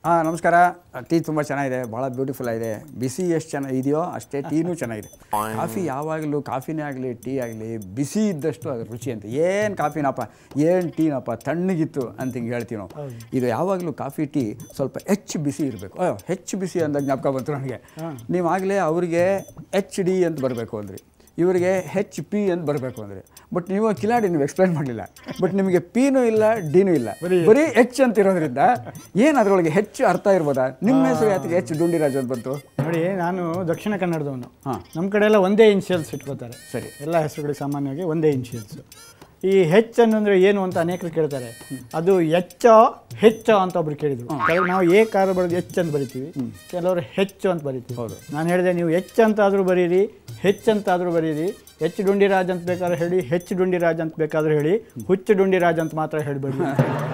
ಹಾಂ ನಮಸ್ಕಾರ ಟೀ ತುಂಬ ಚೆನ್ನಾಗಿದೆ ಭಾಳ ಬ್ಯೂಟಿಫುಲ್ ಆಗಿದೆ ಬಿಸಿ ಎಷ್ಟು ಚೆನ್ನಾಗಿ ಇದೆಯೋ ಅಷ್ಟೇ ಟೀನೂ ಚೆನ್ನಾಗಿದೆ ಕಾಫಿ ಯಾವಾಗಲೂ ಕಾಫಿನೇ ಆಗಲಿ ಟೀ ಆಗಲಿ ಬಿಸಿ ಇದ್ದಷ್ಟು ಅದ್ರ ರುಚಿ ಅಂತ ಏನು ಕಾಫಿನಪ್ಪ ಏನು ಟೀನಪ್ಪ ತಣ್ಣಗಿತ್ತು ಅಂತ ಹಿಂಗೆ ಹೇಳ್ತೀವಿ ನಾವು ಇದು ಯಾವಾಗಲೂ ಕಾಫಿ ಟೀ ಸ್ವಲ್ಪ ಹೆಚ್ಚು ಬಿಸಿ ಇರಬೇಕು ಅಯ್ಯೋ ಹೆಚ್ಚು ಬಿಸಿ ಅಂದಾಗ ಜ್ಞಾಪಕ ಬಂತು ನನಗೆ ನೀವು ಆಗಲೇ ಅವರಿಗೆ ಎಚ್ ಡಿ ಅಂತ ಬರಬೇಕು ಅಂದ್ರಿ ಇವರಿಗೆ ಹೆಚ್ ಪಿ ಅಂತ ಬರಬೇಕು ಅಂದರೆ ಬಟ್ ನೀವು ಕಿಲಾಡಿ ನೀವು ಎಕ್ಸ್ಪ್ಲೈನ್ ಮಾಡಲಿಲ್ಲ ಬಟ್ ನಿಮಗೆ ಪಿನೂ ಇಲ್ಲ ಡಿನೂ ಇಲ್ಲ ಬರೀ ಹೆಚ್ ಅಂತ ಇರೋದ್ರಿಂದ ಏನು ಅದರೊಳಗೆ ಹೆಚ್ಚು ಅರ್ಥ ಇರ್ಬೋದಾ ನಿಮ್ಮ ಹೆಸರು ಯಾತಿಗೆ ಹೆಚ್ಚು ಡುಂಡಿರಾಜು ಅಂತ ಬಂತು ನೋಡಿ ನಾನು ದಕ್ಷಿಣ ಕನ್ನಡದವನು ಹಾ. ನಮ್ಮ ಕಡೆ ಎಲ್ಲ ಒಂದೇ ಇನ್ಶಿಯಲ್ಸ್ ಇಟ್ಕೋತಾರೆ ಸರಿ. ಎಲ್ಲ ಹೆಸರುಗಳಿಗೆ ಸಾಮಾನ್ಯವಾಗಿ ಒಂದೇ ಇನ್ಶಿಯಲ್ಸ್ ಈ ಹೆಚ್ ಅನ್ನಂದ್ರೆ ಏನು ಅಂತ ಅನೇಕರು ಕೇಳ್ತಾರೆ ಅದು ಎಚ್ಚ ಹೆಚ್ಚ ಅಂತ ಒಬ್ರು ಕೇಳಿದ್ರು ಕೆಲವು ನಾವು ಏ ಕಾರ ಬರೆದು ಎಚ್ ಅಂತ ಬರಿತೀವಿ ಕೆಲವರು ಹೆಚ್ಚು ಅಂತ ಬರಿತೀವಿ ಹೌದು. ನಾನು ಹೇಳಿದೆ ನೀವು ಎಚ್ ಅಂತಾದರೂ ಬರೀರಿ ಹೆಚ್ ಅಂತಾದರೂ ಬರೀರಿ ಎಚ್ ಡುಂಡಿರಾಜ್ ಅಂತ ಬೇಕಾದ್ರೆ ಹೇಳಿ ಹೆಚ್ ಡುಂಡಿರಾಜ್ ಅಂತ ಬೇಕಾದ್ರೆ ಹೇಳಿ ಹುಚ್ಚು ಡುಂಡಿರಾಜ್ ಅಂತ ಮಾತ್ರ ಹೇಳಬೇಡಿ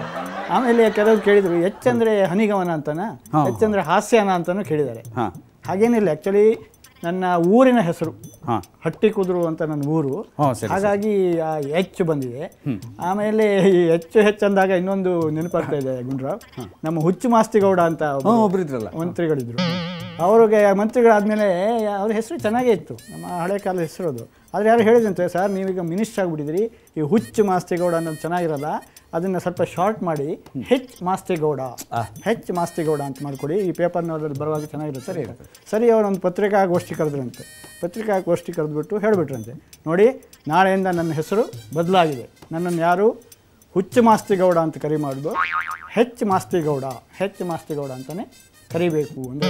ಆಮೇಲೆ ಕೆಲವರು ಕೇಳಿದ್ರು ಎಚ್ ಅಂದರೆ ಹನಿಗಮನ ಅಂತನಾ ಹಾ. ಎಚ್ ಅಂದರೆ ಹಾಸ್ಯನ ಅಂತಲೂ ಕೇಳಿದ್ದಾರೆ ಹಾಂ ಹಾಗೇನಿಲ್ಲ ಆ್ಯಕ್ಚುಲಿ ನನ್ನ ಊರಿನ ಹೆಸರು ಹಾಂ ಹಟ್ಟಿ ಕುದುರು ಅಂತ ನನ್ನ ಊರು ಹಾಂ ಸರಿ ಹಾಗಾಗಿ ಆ ಹೆಚ್ಚು ಬಂದಿದೆ ಆಮೇಲೆ ಈ ಹೆಚ್ಚು ಹೆಚ್ಚು ಅಂದಾಗ ಇನ್ನೊಂದು ನೆನಪಾಗ್ತಾ ಇದೆ ಗುಂಡ್ರಾವ್ ನಮ್ಮ ಹುಚ್ಚು ಮಾಸ್ತಿಗೌಡ ಅಂತ ಒಬ್ರು ಹಾಂ ಒಬ್ರು ಇದ್ರಲ್ಲ ಮಂತ್ರಿಗಳಿದ್ರು ಅವ್ರಿಗೆ ಮಂತ್ರಿಗಳಾದಮೇಲೆ ಅವ್ರ ಹೆಸರು ಚೆನ್ನಾಗೇ ಇತ್ತು ನಮ್ಮ ಹಳೆ ಕಾಲದ ಹೆಸರು ಅದು ಆದರೆ ಯಾರು ಹೇಳಿದಂತೆ ಸರ್ ನೀವೀಗ ಮಿನಿಸ್ಟರ್ ಆಗಿಬಿಟ್ಟಿದ್ರಿ ಈ ಹುಚ್ಚು ಮಾಸ್ತಿಗೌಡ ಅನ್ನೋದು ಚೆನ್ನಾಗಿರಲ್ಲ ಅದನ್ನು ಸ್ವಲ್ಪ ಶಾರ್ಟ್ ಮಾಡಿ ಹೆಚ್ ಮಾಸ್ತಿಗೌಡ ಹೆಚ್ ಮಾಸ್ತಿಗೌಡ ಅಂತ ಮಾಡಿಕೊಡಿ ಈ ಪೇಪರ್ನಲ್ಲಿ ಬರುವಾಗ ಚೆನ್ನಾಗಿರುತ್ತೆ ಸರಿ ಸರಿ ಅವರೊಂದು ಪತ್ರಿಕಾಗೋಷ್ಠಿ ಕರೆದ್ರಂತೆ ಪತ್ರಿಕಾಗೋಷ್ಠಿ ಕರೆದ್ಬಿಟ್ಟು ಹೇಳಿಬಿಟ್ರಂತೆ ನೋಡಿ ನಾಳೆಯಿಂದ ನನ್ನ ಹೆಸರು ಬದಲಾಗಿದೆ ನನ್ನನ್ನು ಯಾರು ಹುಚ್ಚು ಮಾಸ್ತಿಗೌಡ ಅಂತ ಕರಿ ಮಾಡೋದು ಹೆಚ್ ಮಾಸ್ತಿಗೌಡ ಹೆಚ್ ಮಾಸ್ತಿಗೌಡ ಅಂತಲೇ ಕರಿಬೇಕು ಅಂದರೆ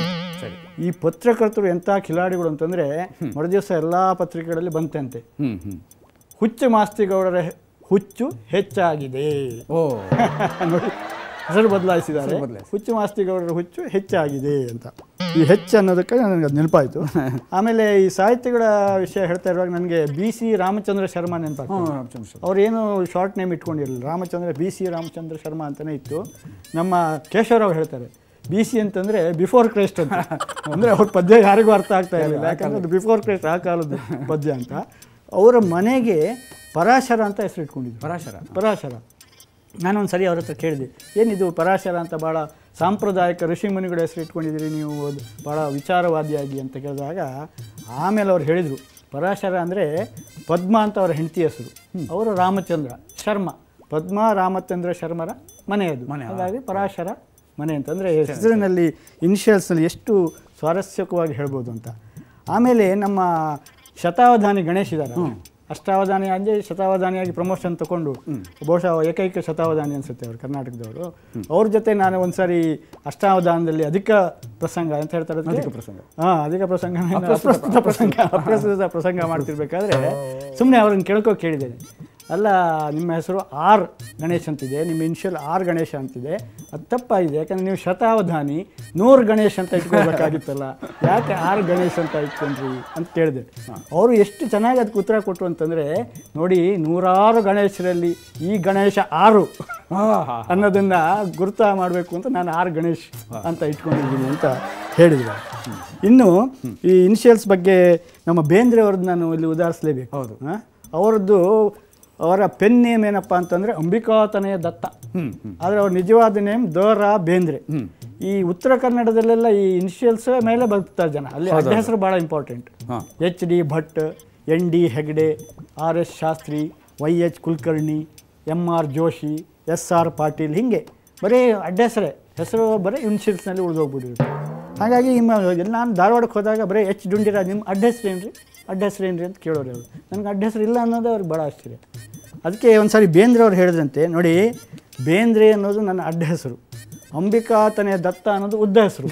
ಈ ಪತ್ರಕರ್ತರು ಎಂಥ ಕಿಲಾಡಿಗಳು ಅಂತಂದರೆ ಮರುದಿವಸ ಎಲ್ಲ ಪತ್ರಿಕೆಗಳಲ್ಲಿ ಬಂತಂತೆ ಹ್ಞೂ ಹ್ಞೂ ಹುಚ್ಚು ಮಾಸ್ತಿಗೌಡರ ಹೆ- ಹುಚ್ಚು ಹೆಚ್ಚಾಗಿದೆ ಓ ನೋಡಿ ಹೆಸರು ಬದಲಾಯಿಸಿದ್ದಾರೆ ಹೆಸರು ಬದಲಾಯಿಸಿ. ಹುಚ್ಚು ಮಾಸ್ತಿಗೌಡರ ಹುಚ್ಚು ಹೆಚ್ಚಾಗಿದೆ ಅಂತ ಈ ಹೆಚ್ಚು ಅನ್ನೋದಕ್ಕೆ ನನಗೆ ಅದು ನೆನಪಾಯಿತು ಆಮೇಲೆ ಈ ಸಾಹಿತ್ಯಗಳ ವಿಷಯ ಹೇಳ್ತಾ ಇರುವಾಗ ನನಗೆ ಬಿ ಸಿ ರಾಮಚಂದ್ರ ಶರ್ಮಾ ನೆನಪಾಗ್ತದೆ ಹ್ಞೂ ರಾಮಚಂದ್ರ ಶರ್ಮ. ಅವ್ರೇನು ಶಾರ್ಟ್ ನೇಮ್ ಇಟ್ಕೊಂಡಿರಲಿಲ್ಲ ರಾಮಚಂದ್ರ ಬಿ ಸಿ ರಾಮಚಂದ್ರ ಶರ್ಮಾ ಅಂತಲೇ ಇತ್ತು ನಮ್ಮ ಕೇಶವರಾವ್ ಹೇಳ್ತಾರೆ ಬಿ ಸಿ ಅಂತಂದರೆ ಬಿಫೋರ್ ಕ್ರೈಸ್ಟ್ ಅಂತ ಅಂದರೆ ಅವ್ರ ಪದ್ಯ ಯಾರಿಗೂ ಅರ್ಥ ಆಗ್ತಾ ಇರಲಿಲ್ಲ ಯಾಕಂದ್ರೆ ಅದು ಬಿಫೋರ್ ಕ್ರೈಸ್ಟ್ ಆ ಕಾಲದ ಪದ್ಯ ಅಂತ ಅವರ ಮನೆಗೆ ಪರಾಶರ ಅಂತ ಹೆಸರು ಇಟ್ಕೊಂಡಿದ್ರು ಪರಾಶರ ಪರಾಶರ ನಾನೊಂದು ಸರಿ ಅವ್ರ ಹತ್ರ ಕೇಳಿದೆ ಏನಿದು ಪರಾಶರ ಅಂತ ಭಾಳ ಸಾಂಪ್ರದಾಯಿಕ ಋಷಿ ಮುನಿಗಳ ಹೆಸರು ಇಟ್ಕೊಂಡಿದ್ದೀರಿ ನೀವು ಅದು ಭಾಳ ವಿಚಾರವಾದಿಯಾಗಿ ಅಂತ ಕೇಳಿದಾಗ ಆಮೇಲೆ ಅವ್ರು ಹೇಳಿದರು ಪರಾಶರ ಅಂದರೆ ಪದ್ಮ ಅಂತ ಅವರ ಹೆಂಡತಿ ಹೆಸರು ಅವರು ರಾಮಚಂದ್ರ ಶರ್ಮ ಪದ್ಮ ರಾಮಚಂದ್ರ ಶರ್ಮರ ಮನೆ ಅದು ಮನೆ, ಹಾಗಾಗಿ ಪರಾಶರ ಮನೆ ಅಂತಂದರೆ ಹೆಸರಿನಲ್ಲಿ ಇನಿಷಿಯಲ್ಸ್ನಲ್ಲಿ ಎಷ್ಟು ಸ್ವಾರಸ್ಯಕವಾಗಿ ಹೇಳ್ಬೋದು ಅಂತ ಆಮೇಲೆ ನಮ್ಮ ಶತಾವಧಾನಿ ಗಣೇಶ್ ಇದ್ದಾರೆ ಅಷ್ಟಾವಧಾನಿ ಅಂದರೆ ಶತಾವಧಾನಿಯಾಗಿ ಪ್ರಮೋಷನ್ ತಗೊಂಡು ಬಹುಶಃ ಏಕೈಕ ಶತಾವಧಾನಿ ಅನ್ಸುತ್ತೆ ಅವರು ಕರ್ನಾಟಕದವರು ಅವ್ರ ಜೊತೆ ನಾನು ಒಂದ್ಸಾರಿ ಅಷ್ಟಾವಧಾನದಲ್ಲಿ ಅಧಿಕ ಪ್ರಸಂಗ ಅಂತ ಹೇಳ್ತಾರೆ ಅಧಿಕ ಪ್ರಸಂಗ. ಹಾಂ ಅಧಿಕ ಪ್ರಸಂಗ ಅಪ್ರಸ್ತುತ ಪ್ರಸಂಗ ಅಪ್ರಸ್ತುತ ಪ್ರಸಂಗ ಮಾಡ್ತಿರ್ಬೇಕಾದ್ರೆ ಸುಮ್ಮನೆ ಅವ್ರನ್ನ ಕೇಳ್ಕೊ ಕೇಳಿದ್ದೇನೆ ಅಲ್ಲ ನಿಮ್ಮ ಹೆಸರು ಆರ್ ಗಣೇಶ್ ಅಂತಿದೆ ನಿಮ್ಮ ಇನ್ಷಿಯಲ್ ಆರ್ ಗಣೇಶ ಅಂತಿದೆ ಅದು ತಪ್ಪಾಗಿದೆ ಯಾಕಂದ್ರೆ ನೀವು ಶತಾವಧಾನಿ ನೂರು ಗಣೇಶ್ ಅಂತ ಇಟ್ಕೊಳ್ಬೇಕಾಗಿತ್ತಲ್ಲ ಯಾಕೆ ಆರ್ ಗಣೇಶ್ ಅಂತ ಇಟ್ಕೊಂಡ್ರಿ ಅಂತ ಕೇಳಿದೆ ಅವರು ಎಷ್ಟು ಚೆನ್ನಾಗಿ ಅದಕ್ಕೆ ಉತ್ತರ ಕೊಟ್ಟರು ಅಂತಂದರೆ ನೋಡಿ ನೂರಾರು ಗಣೇಶರಲ್ಲಿ ಈ ಗಣೇಶ ಆರು ಹಾಂ ಹಾಂ ಅನ್ನೋದನ್ನ ಗುರುತ ಮಾಡಬೇಕು ಅಂತ ನಾನು ಆರ್ ಗಣೇಶ್ ಅಂತ ಇಟ್ಕೊಂಡಿದ್ದೀನಿ ಅಂತ ಹೇಳಿದ್ರು ಇನ್ನು ಈ ಇನಿಷಿಯಲ್ಸ್ ಬಗ್ಗೆ ನಮ್ಮ ಬೇಂದ್ರೆ ಅವ್ರದ್ದು ನಾನು ಇಲ್ಲಿ ಉದಾಹರಿಸಲೇಬೇಕು ಹೌದು. ಆ? ಅವರದ್ದು ಅವರ ಪೆನ್ ನೇಮ್ ಏನಪ್ಪ ಅಂತಂದರೆ ಅಂಬಿಕಾತನಯ ದತ್ತ ಹ್ಞೂ ಹ್ಞೂ ಆದರೆ ಅವ್ರ ನಿಜವಾದ ನೇಮ್ ದ ರಾ ಬೇಂದ್ರೆ ಈ ಉತ್ತರ ಕನ್ನಡದಲ್ಲೆಲ್ಲ ಈ ಇನಿಷಿಯಲ್ಸ್ ಮೇಲೆ ಬರ್ತಾರೆ ಜನ ಅಲ್ಲಿ ಅಡ್ಡ ಹೆಸರು ಭಾಳ ಇಂಪಾರ್ಟೆಂಟ್ ಹಾಂ H D Bhat N D Hegde R S Shastri Y H Kulkarni M R Joshi S R Patil ಹೀಗೆ ಬರೀ ಅಡ್ಡ ಹೆಸರೇ ಹೆಸರು ಬರೀ ಇನ್ಶಿಯಲ್ಸ್ನಲ್ಲಿ ಉಳಿದೋಗ್ಬಿಟ್ಟಿರುತ್ತೆ ಹಾಗಾಗಿ ನಿಮ್ಮ ಎಲ್ಲ ನಾನು ಧಾರವಾಡಕ್ಕೆ ಹೋದಾಗ ಬರೀ ಎಚ್ ಡುಂಡಿರಾಜ್ ನಿಮ್ಮ ಅಡ್ಡ ಹೆಸರು ಏನ್ರಿ ಅಡ್ಡ ಹೆಸರು ಏನ್ರಿ ಅಂತ ಕೇಳೋರು ಅವರು ನನಗೆ ಅಡ್ಡ ಹೆಸರು ಇಲ್ಲ ಅನ್ನೋದು ಅವ್ರಿಗೆ ಭಾಳ ಆಶ್ಚರ್ಯ ಅದಕ್ಕೆ ಒಂದು ಸಾರಿ ಬೇಂದ್ರೆ ಅವ್ರು ಹೇಳಿದ್ರಂತೆ ನೋಡಿ ಬೇಂದ್ರೆ ಅನ್ನೋದು ನನ್ನ ಅಡ್ಡ ಹೆಸರು ಅಂಬಿಕಾತನೆಯ ದತ್ತ ಅನ್ನೋದು ಉದ್ದ ಹೆಸರು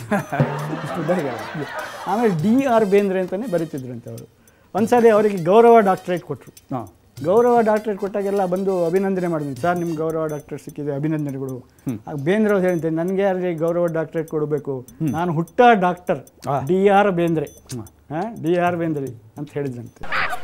ಆಮೇಲೆ ಡಿ ಆರ್ ಬೇಂದ್ರೆ ಅಂತಲೇ ಬರೀತಿದ್ರಂತೆ ಅವರು ಒಂದ್ಸರಿ ಅವರಿಗೆ ಗೌರವ ಡಾಕ್ಟ್ರೇಟ್ ಕೊಟ್ಟರು ಹಾಂ ಗೌರವ ಡಾಕ್ಟ್ರೇಟ್ ಕೊಟ್ಟಾಗೆಲ್ಲ ಬಂದು ಅಭಿನಂದನೆ ಮಾಡಿದ್ರು ಸರ್ ನಿಮ್ಗೆ ಗೌರವ ಡಾಕ್ಟ್ರೇಟ್ ಸಿಕ್ಕಿದೆ ಅಭಿನಂದನೆಗಳು ಆಗ ಬೇಂದ್ರೆ ಅವ್ರು ಹೇಳಿದ್ದೆ ನನಗೆ ಯಾರಿಗೆ ಗೌರವ ಡಾಕ್ಟ್ರೇಟ್ ಕೊಡಬೇಕು ನಾನು ಹುಟ್ಟ doctor D R Bendre D R Bendre ಅಂತ ಹೇಳಿದ್ರಂತೆ